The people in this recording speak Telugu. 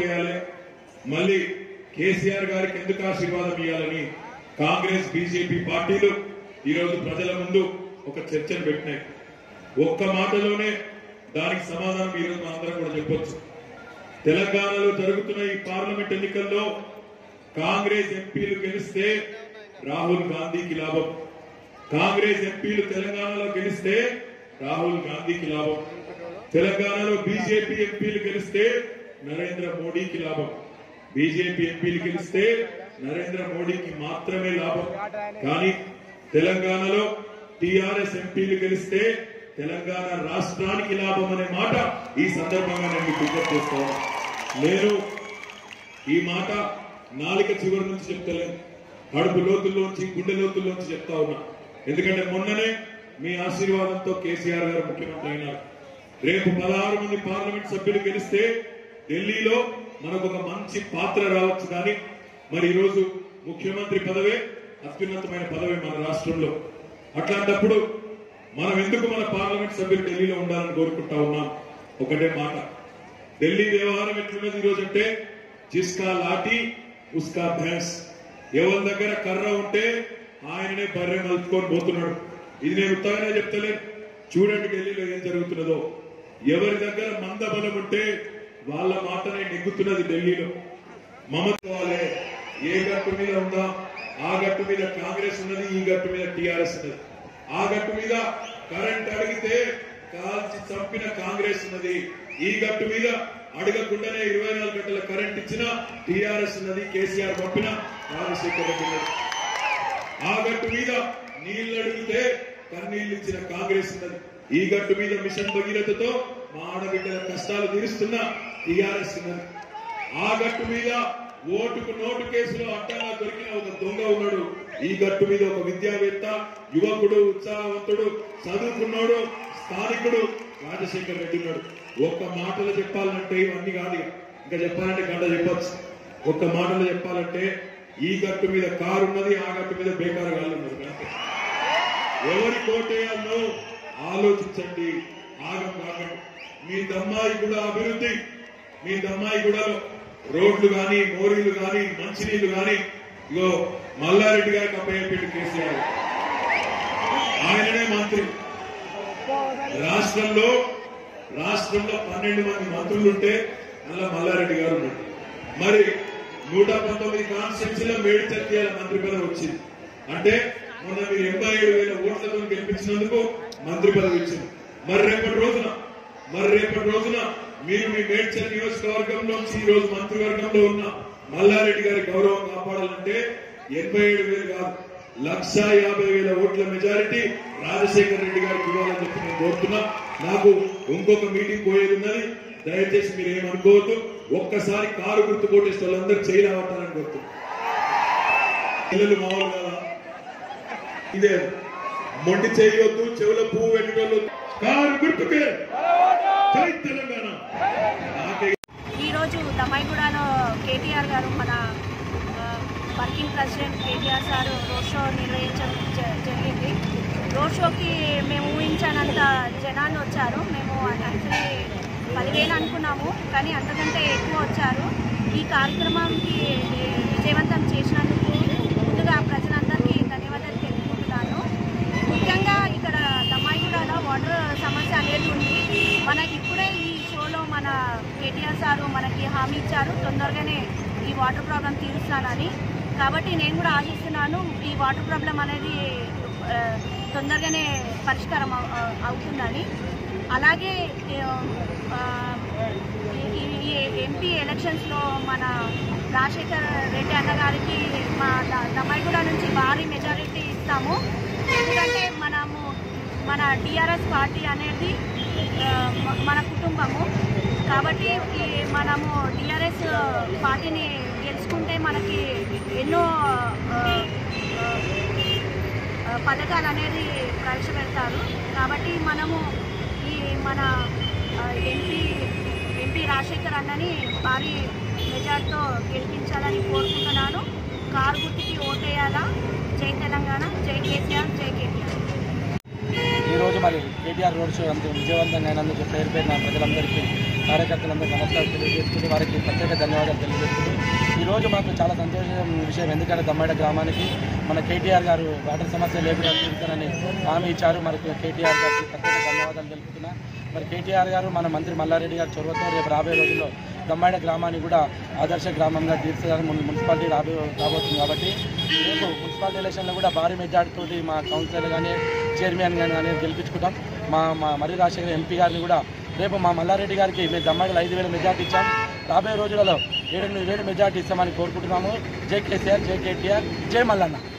ఓటేయాలి మళ్ళీ కేసీఆర్ గారికి ఎందుకు ఆశీర్వాదం ఇవ్వాలని కాంగ్రెస్ బీజేపీ పార్టీలు ఈరోజు ప్రజల ముందు ఒక చర్చను పెట్టినాయి ఒక్క మాటలోనే దానికి సమాధానం ఈరోజు మనందరం కూడా చెప్పొచ్చు తెలంగాణలో జరుగుతున్న ఈ పార్లమెంట్ ఎన్నికల్లో కాంగ్రెస్ ఎంపీలు గెలిస్తే రాహుల్ గాంధీకి లాభం కాంగ్రెస్ ఎంపీలు తెలంగాణలో గెలిస్తే రాహుల్ గాంధీకి లాభం తెలంగాణలో బీజేపీ ఎంపీలు గెలిస్తే నరేంద్ర మోడీకి లాభం బీజేపీ ఎంపీలు గెలిస్తే నరేంద్ర మోడీకి మాత్రమే లాభం కానీ తెలంగాణలో టిఆర్ఎస్ ఎంపీలు గెలిస్తే తెలంగాణ రాష్ట్రానికి లాభం అనే మాట ఈ సందర్భంగా నేను మీకు విజ్ఞప్తి చేస్తాను నేను ఈ మాట నాలుక చివరి నుంచి చెప్తలేను కడుపు లోతుల్లోంచి గుండె లోతుల్లోంచి చెప్తా ఉన్నా ఎందుకంటే మొన్ననే మీ ఆశీర్వాదంతో కేసీఆర్ గారు ముఖ్యమంత్రి అయినారు రేపు పదహారు మంది పార్లమెంట్ సభ్యులు గెలిస్తే ఢిల్లీలో మనకు ఒక మంచి పాత్ర రావచ్చు కానీ మరి ఈరోజు ముఖ్యమంత్రి పదవే అత్యున్నతమైన పదవి మన రాష్ట్రంలో అట్లాంటప్పుడు మనం ఎందుకు మన పార్లమెంట్ సభ్యులు ఢిల్లీలో ఉండాలని కోరుకుంటా ఉన్నాం ఒకటే మాట ఢిల్లీ వ్యవహారం ఎట్లున్నది ఈరోజు అంటే జిస్కా లాఠీ ఉస్కా భేన్స్ ఎవరి దగ్గర కర్ర ఉంటే ఆయననే బర్రె మలుచుకొని పోతున్నాడు ఇది నేను ఉత్తగానే చెప్తలేను చూడండి ఢిల్లీలో ఏం జరుగుతున్నదో ఎవరి దగ్గర మంద బలం ఉంటే వాళ్ళ మాటనే నెగ్గుతున్నది ఢిల్లీలో మమతవాలే ఏ గట్టు మీద ఉందా ఆ గట్టు మీద కాంగ్రెస్ ఉన్నది ఈ గట్టు మీద టిఆర్ఎస్ ఉన్నది ఆ గట్టు మీద కరెంట్ అడిగితే కాల్చి చంపిన కాంగ్రెస్ ఉన్నది ఈ గట్టు మీద అడగకుండానే ఇరవై నాలుగు గంటల కరెంట్ ఇచ్చిన టిఆర్ఎస్ ఉన్నది కేసీఆర్ పంపిన రాజశేఖర్ రెడ్డి ఉన్నది ఆ గట్టు మీద నీళ్లు అడిగితే కన్నీళ్లు ఇచ్చిన కాంగ్రెస్ ఉన్నది ఈ గట్టు మీద మిషన్ భగీరథతో మా ఆడబిడ్డల కష్టాలు తీరుస్తున్న టిఆర్ఎస్ ఉన్నది ఆ గట్టు మీద ఓటుకు నోటు కేసులో అడ్డంగా దొరికిన ఒక దొంగ ఉన్నాడు ఈ గట్టు మీద ఒక విద్యావేత్త యువకుడు ఉత్సాహవంతుడు చదువుకున్నాడు స్థానికుడు రాజశేఖర్ రెడ్డి ఉన్నాడు ఒక్క మాటలో చెప్పాలంటే ఇవన్నీ కాదు ఇక. ఇంకా చెప్పాలంటే గంట చెప్పొచ్చు ఒక్క మాటలో చెప్పాలంటే ఈ గట్టు మీద కారు ఉన్నది ఆ గట్టు మీద బేకారు గాళ్ళు ఉన్నది అంతే. ఎవరి కోటేయాలో ఆలోచించండి ఆగం కాకండి మీ దమ్మాయి కూడా అభివృద్ధి మీ దమ్మాయి కూడా రోడ్లు గాని మోరీలు గాని మంచినీళ్లు గాని ఇగో మల్లారెడ్డి గారికి అప్పయ్యపెట్టి కేసీఆర్ ఆయననే మంత్రి రాష్ట్రంలో రాష్ట్రంలో పన్నెండు మంది మంత్రులు ఉంటే అందులో మల్లారెడ్డి గారు ఉన్నాడు మరి నూట పంతొమ్మిది కాన్స్టిట్యూన్సీలో మేడ్చల్ చేయాల మంత్రి పదవి వచ్చింది అంటే మొన్న మీరు ఎనభై ఏడు వేల ఓట్లతో గెలిపించినందుకు మంత్రి పదవి ఇచ్చింది మరి రేపటి రోజున మరి రేపటి రోజున మీరు మీ మేడ్చల్ నియోజకవర్గంలోంచి ఈ రోజు మంత్రివర్గంలో ఉన్న మల్లారెడ్డి గారి గౌరవం కాపాడాలంటే ఎనభై ఏడు వేలు కాదు లక్ష యాభై వేల ఓట్ల మెజారిటీ రాజశేఖర్ రెడ్డి గారికి ఇవ్వాలని చెప్పి నేను కోరుతున్నా నాకు ఇంకొక మీటింగ్ పోయేది ఉన్నది దయచేసి మీరు ఏమనుకోవద్దు ఒక్కసారి కారు గుర్తు కొట్టేసి వాళ్ళందరూ చేయరావటాలని కోరుతున్నా పిల్లలు మామూలు కదా ఇదే మొండి చేయొద్దు చెవుల పువ్వు పెట్టడం కారు గుర్తుకే జై తెలంగాణ నాకే ఈరోజు దమ్మాయిగూడలో కేటీఆర్ గారు మన ఆ, working president KTR sir road show నిర్వహించడం జ- జరిగింది రోడ్ షోకి మేము ఊహించనంత జనాలు వచ్చారు మేము యాక్చువల్లీ పదివేలు అనుకున్నాము కానీ అంతకంటే ఎక్కువ వచ్చారు ఈ కార్యక్రమానికి విజయవంతం చేసినందుకు ముందుగా ప్రజలందరికీ ధన్యవాదాలు తెలుపుకుంటున్నాను ముఖ్యంగా ఇక్కడ దమ్మాయిగూడలో వాటర్ సమస్య అనేది ఉంది మనకి ఇప్పుడే ఈ షోలో మన కేటీఆర్ సారు మనకి హామీ ఇచ్చారు తొందరగానే ఈ వాటర్ ప్రాబ్లం తీరుస్తానని కాబట్టి నేను కూడా ఆశిస్తున్నాను ఈ వాటర్ ప్రాబ్లం అనేది ఆ, తొందరగానే పరిష్కారం అవు- అవు- అవుతుందని అలాగే ఆ, ఈ- ఈ- ఈ ఎంపీ ఎలక్షన్స్లో మన రాజశేఖర్ రెడ్డి అన్న గారికి మా ద- దమ్మాయిగూడ నుంచి భారీ మెజారిటీ ఇస్తాము ఎందుకంటే మనము మన టీఆర్ఎస్ పార్టీ అనేది ఆ, మ- మన కుటుంబము కాబట్టి ఈ మనము టీఆర్ఎస్ పార్టీని గెలుచుకుంటే మనకి ఎన్నో ఆ, ఆ, ఆ, పథకాలు అనేది ప్రవేశపెడతారు కాబట్టి మనము ఈ మన ఆ, ఎంపీ ఎంపీ రాజశేఖర్ అన్నని భారీ మెజార్టీతో గెలిపించాలని కోరుకుంటున్నాను కారు గుర్తుకి ఓటేయాలా జై తెలంగాణ జై కేసీఆర్ జై కేటీఆర్ ఈరోజు మరి కేటీఆర్ రోడ్ షో అంత విజయవంతంగా అయినందుకు పేరు పేరున ప్రజలందరికీ కార్యకర్తలందరూ నమస్కారం తెలియజేసుకుని వారికి ప్రత్యేక ధన్యవాదాలు తెలియజేసుకుని ఈరోజు మాకు చాలా సంతోషం విషయం ఎందుకంటే దమ్మాడ గ్రామానికి మన కేటీఆర్ గారు వాటర్ సమస్య లేకుండా తీరుతానని హామీ ఇచ్చారు మరి కేటీఆర్ గారికి ప్రత్యేక ధన్యవాదాలు తెలుపుతున్నా మరి కేటీఆర్ గారు మన మంత్రి మల్లారెడ్డి గారి చొరవతో రేపు రాబోయే రోజుల్లో దమ్మాడ గ్రామాన్ని కూడా ఆదర్శ గ్రామంగా తీర్చడానికి మున్- మున్సిపాలిటీ రాబో రాబోతుంది కాబట్టి రేపు మున్సిపాలిటీ ఎలక్షన్లో కూడా భారీ మెజార్టీతోటి మా కౌన్సిలర్ కానీ చైర్మన్ కానీ అనేది గెలిపించుకుంటాం మా మా మరి రాజశేఖర్ ఎంపీ గారిని కూడా రేపు మా మల్లారెడ్డి గారికి మేము దమ్మాడిలో ఐదు వేల మెజార్టీ ఇచ్చాం రాబోయే రోజులలో ఏడెనిమిది వేలు మెజార్టీ ఇస్తామని కోరుకుంటున్నాము జై కేసీఆర్ జై కేటీఆర్ జై మల్లన్న